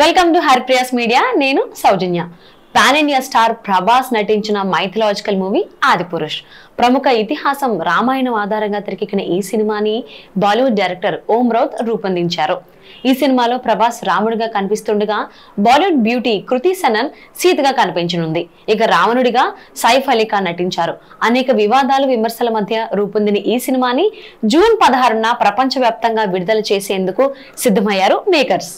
welcome to Harpriya's media నేను Soujanya pan India star Prabhas నటించిన mythological movie Adipurush ప్రముఖ ఇతిహాసం రామాయణం ఆధారంగా తెరకెక్కిన ఈ సినిమాని బాలీవుడ్ డైరెక్టర్ ఓం రౌత్ రూపొందించారు ఈ సినిమాలో ప్రభాస్ రాముడిగా కనిపిస్తుండగా బాలీవుడ్ బ్యూటీ కృతి సనన్ సీతగా కనిపించనుంది ఇక రావణుడిగా సైఫ్ అలీ ఖాన్ నటించారు అనేక వివాదాలు విమర్శల మధ్య రూపొందిన ఈ సినిమాని జూన్ పదహారున ప్రపంచవ్యాప్తంగా విడుదల చేసేందుకు సిద్ధమయ్యారు మేకర్స్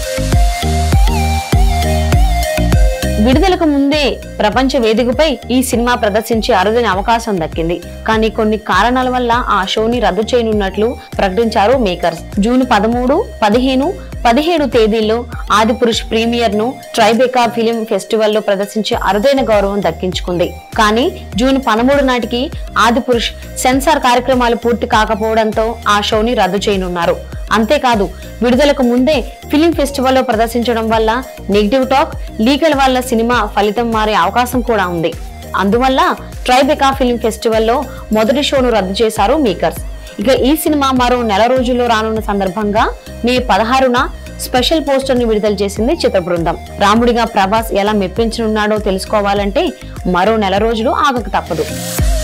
విడుదలకు ముందే ప్రపంచ వేదికపై ఈ సినిమా ప్రదర్శించే అరుదైన అవకాశం దక్కింది కానీ కొన్ని కారణాల వల్ల ఆ షోని రద్దు చేయనున్నట్లు ప్రకటించారు మేకర్స్ జూన్ పదమూడు పదిహేను పదిహేడు తేదీల్లో ఆదిపురుష్ ప్రీమియర్ ను ట్రైబెకా ఫిలిం ఫెస్టివల్ లో ప్రదర్శించే అరుదైన గౌరవం దక్కించుకుంది కానీ జూన్ పదమూడు నాటికి ఆదిపురుష్ సెన్సార్ కార్యక్రమాలు పూర్తి కాకపోవడంతో ఆ షోని రద్దు చేయనున్నారు అంతేకాదు విడుదలకు ముందే ఫిలిం ఫెస్టివల్ లో ప్రదర్శించడం వల్ల నెగిటివ్ టాక్ లీగల్ వల్ల సినిమా ఫలితం మారే అవకాశం కూడా ఉంది అందువల్ల ట్రైబెకా ఫిలిం ఫెస్టివల్లో మొదటి షోను రద్దు చేశారు మేకర్స్ ఇక ఈ సినిమా మరో నెల రోజుల్లో రానున్న సందర్భంగా మే పదహారున స్పెషల్ పోస్టర్ ని విడుదల చేసింది చిత్ర బృందం రాముడిగా ప్రభాస్ ఎలా మెప్పించనున్నాడో తెలుసుకోవాలంటే మరో నెల రోజులు ఆగక తప్పదు